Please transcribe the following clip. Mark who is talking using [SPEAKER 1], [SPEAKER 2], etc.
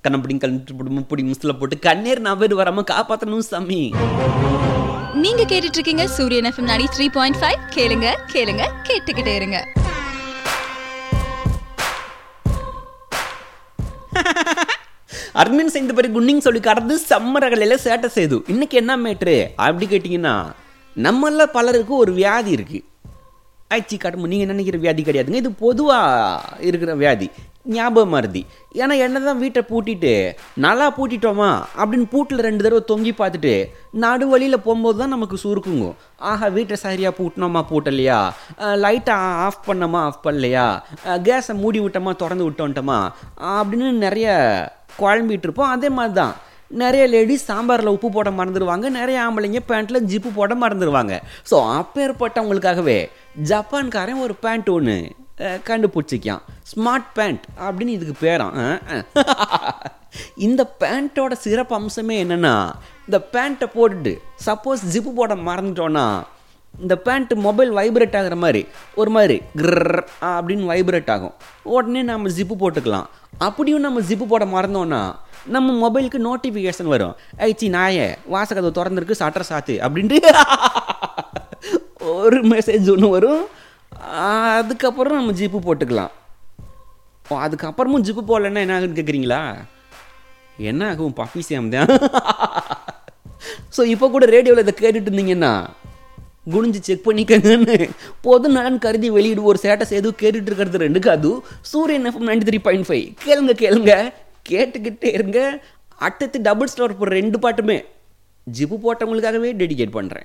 [SPEAKER 1] கண்ணப்படி கழுத்து போட்டு முப்படி முஸ்ல போட்டு கண்ணீர் நபர் வராம காப்பாத்தணும் சாமி
[SPEAKER 2] நீங்க கேட்டுட்டு இருக்கீங்க சூரியன் எஃப்எம் 93.5 த்ரீ பாயிண்ட் ஃபைவ் கேளுங்க கேளுங்க கேட்டுக்கிட்டே இருங்க
[SPEAKER 1] அட்மின் செய்த பிறகு குன்னிங் சொல்லி கடந்து சம்மரகளில் சேட்டை செய்து இன்னைக்கு என்ன மேட்ரு அப்படி கேட்டிங்கன்னா நம்மள பலருக்கு ஒரு வியாதி இருக்கு ஆய்ச்சி காட்டும் நீங்கள் நினைக்கிற வியாதி கிடையாதுங்க இது பொதுவாக இருக்கிற வியாதி ஞாபக மருதி ஏன்னா என்ன தான் வீட்டை பூட்டிட்டு நல்லா பூட்டிட்டோமா அப்படின்னு பூட்டில் ரெண்டு தடவை தொங்கி பார்த்துட்டு நடு வழியில் போகும்போது தான் நமக்கு சுருக்குங்க ஆஹா வீட்டை சரியாக பூட்டினோமா பூட்டலையா லைட்டை ஆஃப் பண்ணோமா ஆஃப் பண்ணலையா கேஸை மூடி விட்டோமா திறந்து விட்டோன்ட்டோமா அப்படின்னு நிறைய குழம்பிட்டு இருப்போம் அதே மாதிரி தான் நிறைய லேடிஸ் சாம்பாரில் உப்பு போட மறந்துடுவாங்க நிறைய ஆம்பளைங்க பேண்ட்டில் ஜிப்பு போட மறந்துடுவாங்க ஸோ அப்பேற்பட்டவங்களுக்காகவே ஜப்பான்காரன் ஒரு பேண்ட் ஒன்று கண்டுபிடிச்சிக்கான் ஸ்மார்ட் பேண்ட் அப்படின்னு இதுக்கு பேராம் அஹ், அஹ். இந்த பேண்ட்டோட சிறப்பு அம்சமே என்னென்னா இந்த பேண்ட்டை போட்டுட்டு சப்போஸ் ஜிப்பு போட மறந்துட்டோன்னா இந்த பேண்ட் மொபைல் வைப்ரேட் ஆகுற மாதிரி ஒரு மாதிரி கிர் அப்படின்னு வைப்ரேட் ஆகும் உடனே நம்ம ஜிப்பு போட்டுக்கலாம் அப்படியும் நம்ம ஜிப்பு போட மறந்தோன்னா நம்ம மொபைலுக்கு நோட்டிஃபிகேஷன் வரும் ஐச்சி நாயே வாசகதை திறந்துருக்கு சட்டர் சாத்து அப்படின்ட்டு ஒரு மெசேஜ் ஒன்று வரும் அதுக்கப்புறம் நம்ம ஜிப்பு போட்டுக்கலாம் ஓ அதுக்கப்புறமும் ஜிப்பு போடலன்னா என்ன ஆகுன்னு கேட்குறீங்களா என்ன ஆகும் பப்பி சேம் தான் ஸோ இப்போ கூட ரேடியோவில் இதை கேட்டுட்டு இருந்தீங்கன்னா குனிஞ்சு செக் பண்ணிக்கங்கன்னு பொது நலன் கருதி வெளியிடு ஒரு சேட்டை செய்து கேட்டுட்டு இருக்கிறது ரெண்டு காது Suryan FM ninety three point five கேளுங்க கேளுங்க கேட்டுக்கிட்டே இருங்க அடுத்து டபுள் ஸ்டோர் போடுற ரெண்டு பாட்டுமே ஜிப்பு போட்டவங்களுக்காகவே டெடிகேட் பண்ணுறேன்